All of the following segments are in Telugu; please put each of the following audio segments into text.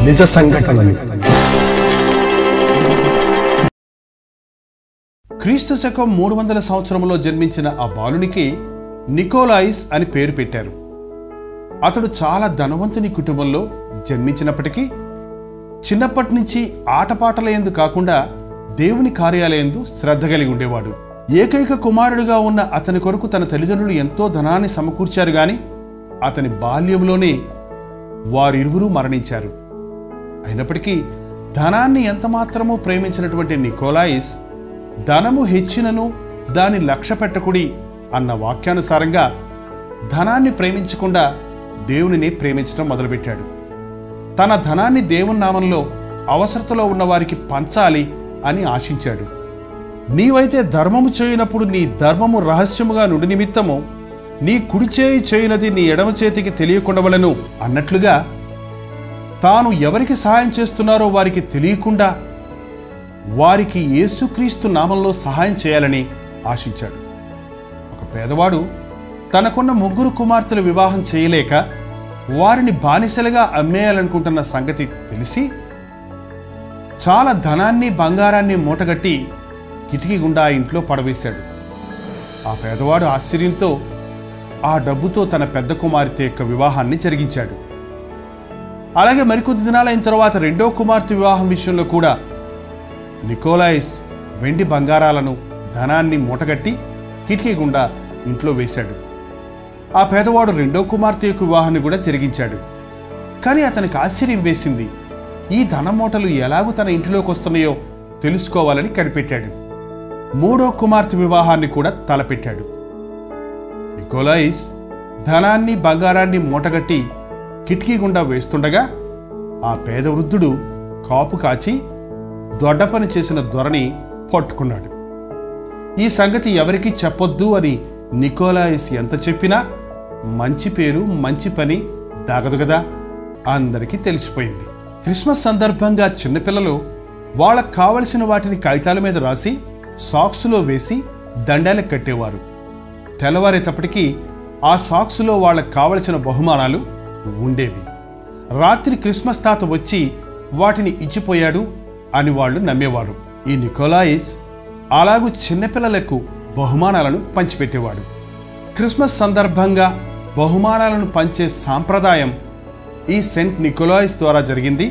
నిజ సంఘటనలు క్రీస్తు శకం మూడు వందల సంవత్సరంలో జన్మించిన ఆ బాలునికి నికోలాయిస్ అని పేరు పెట్టారు అతడు చాలా ధనవంతుని కుటుంబంలో జన్మించినప్పటికీ చిన్నప్పటి నుంచి ఆటపాటల ఎందు కాకుండా దేవుని కార్యాలయందు శ్రద్ధ కలిగి ఉండేవాడు ఏకైక కుమారుడిగా ఉన్న అతని కొరకు తన తల్లిదండ్రులు ఎంతో ధనాన్ని సమకూర్చారు గాని అతని బాల్యంలోనే వారిరువురూ మరణించారు అయినప్పటికీ ధనాన్ని ఎంతమాత్రమూ ప్రేమించినటువంటి నికోలాయిస్ ధనము హెచ్చినను దాని లక్ష్య పెట్టకుడి అన్న వాక్యానుసారంగా ధనాన్ని ప్రేమించకుండా దేవునిని ప్రేమించడం మొదలుపెట్టాడు తన ధనాన్ని దేవుని నామంలో అవసరతలో ఉన్న వారికి పంచాలి అని ఆశించాడు నీవైతే ధర్మము చేయనప్పుడు నీ ధర్మము రహస్యముగా నుండి నిమిత్తము నీ కుడి చేయి చేయనది నీ ఎడమ చేతికి తెలియకుండవలను అన్నట్లుగా తాను ఎవరికి సహాయం చేస్తున్నారో వారికి తెలియకుండా వారికి యేసుక్రీస్తు నామంలో సహాయం చేయాలని ఆశించాడు ఒక పేదవాడు తనకున్న ముగ్గురు కుమార్తెల వివాహం చేయలేక వారిని బానిసలుగా అమ్మేయాలనుకుంటున్న సంగతి తెలిసి చాలా ధనాన్ని బంగారాన్ని మూటగట్టి కిటికీ గుండా ఆ ఇంట్లో పడవేశాడు ఆ పేదవాడు ఆశ్చర్యంతో ఆ డబ్బుతో తన పెద్ద కుమార్తె యొక్క వివాహాన్ని జరిగించాడు అలాగే మరికొద్ది దినాలైన తర్వాత రెండో కుమార్తె వివాహం విషయంలో కూడా నికోలాయిస్ వెండి బంగారాలను ధనాన్ని మూటగట్టి కిటికీ గుండా ఇంట్లో వేశాడు ఆ పేదవాడు రెండో కుమార్తె యొక్క వివాహాన్ని కూడా జరిగించాడు కానీ అతనికి ఆశ్చర్యం వేసింది ఈ ధన మూటలు ఎలాగూ తన ఇంటిలోకి వస్తున్నాయో తెలుసుకోవాలని కనిపెట్టాడు మూడో కుమార్తె వివాహాన్ని కూడా తలపెట్టాడు నికోలాయిస్ ధనాన్ని బంగారాన్ని మూటగట్టి కిటికీ గుండా వేస్తుండగా ఆ పేద వృద్ధుడు కాపు కాచి దొడ్డ పని చేసిన దొరని పట్టుకున్నాడు ఈ సంగతి ఎవరికీ చెప్పొద్దు అని నికోలాయిస్ ఎంత చెప్పినా మంచి పేరు మంచి పని దాగదు కదా అందరికీ తెలిసిపోయింది క్రిస్మస్ సందర్భంగా చిన్నపిల్లలు వాళ్ళకు కావలసిన వాటిని కాగితాల మీద రాసి సాక్స్లో వేసి దండాలకు కట్టేవారు తెల్లవారేటప్పటికీ ఆ సాక్స్లో వాళ్ళకు కావలసిన బహుమానాలు ఉండేవి రాత్రి క్రిస్మస్ తాత వచ్చి వాటిని ఇచ్చిపోయాడు అని వాళ్ళు నమ్మేవారు ఈ నికోలాయిస్ అలాగూ చిన్నపిల్లలకు బహుమానాలను పంచిపెట్టేవాడు క్రిస్మస్ సందర్భంగా బహుమానాలను పంచే సాంప్రదాయం ఈ సెంట్ నికోలాయిస్ ద్వారా జరిగింది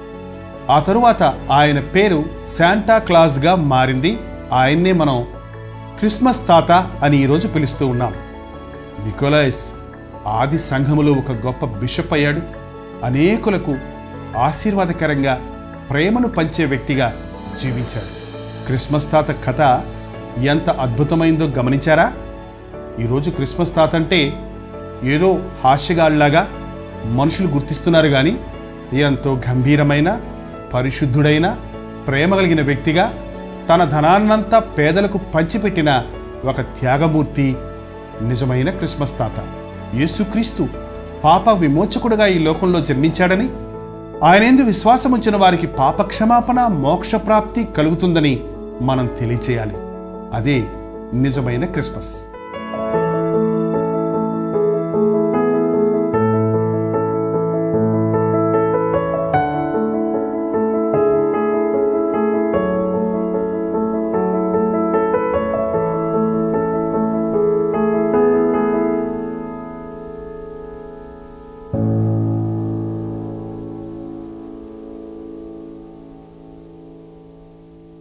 ఆ తరువాత ఆయన పేరు శాంటా క్లాజ్గా మారింది ఆయన్నే మనం క్రిస్మస్ తాత అని ఈరోజు పిలుస్తూ ఉన్నాం నికోలాయిస్ ఆది సంఘములో ఒక గొప్ప బిషప్ అయ్యాడు అనేకులకు ఆశీర్వాదకరంగా ప్రేమను పంచే వ్యక్తిగా జీవించాడు క్రిస్మస్ తాత కథ ఎంత అద్భుతమైందో గమనించారా ఈరోజు క్రిస్మస్ తాత అంటే ఏదో హాస్యగాళ్ళలాగా మనుషులు గుర్తిస్తున్నారు కానీ ఎంతో గంభీరమైన పరిశుద్ధుడైన ప్రేమ కలిగిన వ్యక్తిగా తన ధనాన్నంతా పేదలకు పంచిపెట్టిన ఒక త్యాగమూర్తి నిజమైన క్రిస్మస్ తాత యేసుక్రీస్తు పాప విమోచకుడుగా ఈ లోకంలో జన్మించాడని ఆయనేందు విశ్వాసం ఉంచిన వారికి పాప క్షమాపణ మోక్ష ప్రాప్తి కలుగుతుందని మనం తెలియచేయాలి అదే నిజమైన క్రిస్మస్